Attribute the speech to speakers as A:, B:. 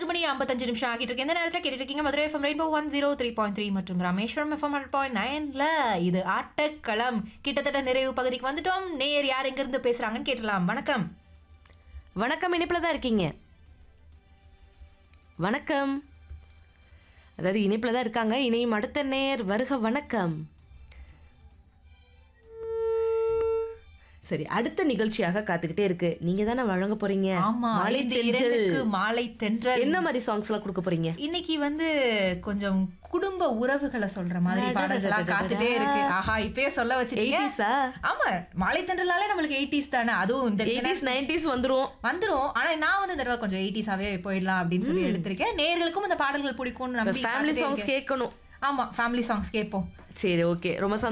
A: மணி ஐம்பத்தஞ்சு நிமிஷம் ஆகிட்டு இருக்கு இந்த நேரத்தில் கேட்டுட்டு இருக்கீங்க Madurai FM rainbow one zero three point three மற்றும் ராமேஸ்வரம் எஃப்எம் ஹண்ட்ரட் பாயிண்ட் நைன்ல இது ஆட்டக்களம் கிட்டத்தட்ட நிறைவு பகுதிக்கு வந்துட்டோம் நேர் யார் எங்கிருந்து பேசுறாங்கன்னு கேட்டலாம் வணக்கம்
B: வணக்கம் இணைப்பில் தான் இருக்கீங்க வணக்கம் அதாவது இணைப்பில் தான் இருக்காங்க இணையும் அடுத்த நேர் வருக வணக்கம் சரி அடுத்த நிகழ்ச்சியாக காத்துக்கிட்டே இருக்கு நீங்க தானே வழங்க போறீங்க
A: ஆமா
B: மாலை
A: ஐந்து
B: தென்றல்.
A: இரண்டுக்கு மாலை தென்றல்
B: என்ன மாதிரி சாங்ஸ் எல்லாம் கொடுக்க போறீங்க
A: இன்னைக்கு வந்து கொஞ்சம் குடும்ப உறவுகளை சொல்ற மாதிரி
B: அடடடடடடா.
A: பாடல்களா காத்துட்டே இருக்கு ஆஹா இப்பயே சொல்ல வச்சிருக்கீங்க
B: 80s-ஆ? ஆ
A: ஆமா மாலை தென்றலாலே நம்மளுக்கு எயிட்டிஸ் தானே அதுவும் இந்த
B: எயிட்டிஸ் நைன்டிஸ் வந்துரும்
A: வந்துரும் ஆனா நான் வந்து இந்த தடவை கொஞ்சம் எயிட்டிஸாவே போயிடலாம் அப்படின்னு சொல்லி எடுத்திருக்கேன் நேர்களுக்கும் இந்த பாடல்கள் பிடிக்கும்னு நம்பி
B: ஃபேமிலி
A: காத்துட்டே
B: சாங்ஸ்
A: இருக்கேன்.
B: கேட்கணும்
A: ஆமா ஃபேமிலி சாங்ஸ் கேட்போம்
B: சரி ஓகே ரொம்ப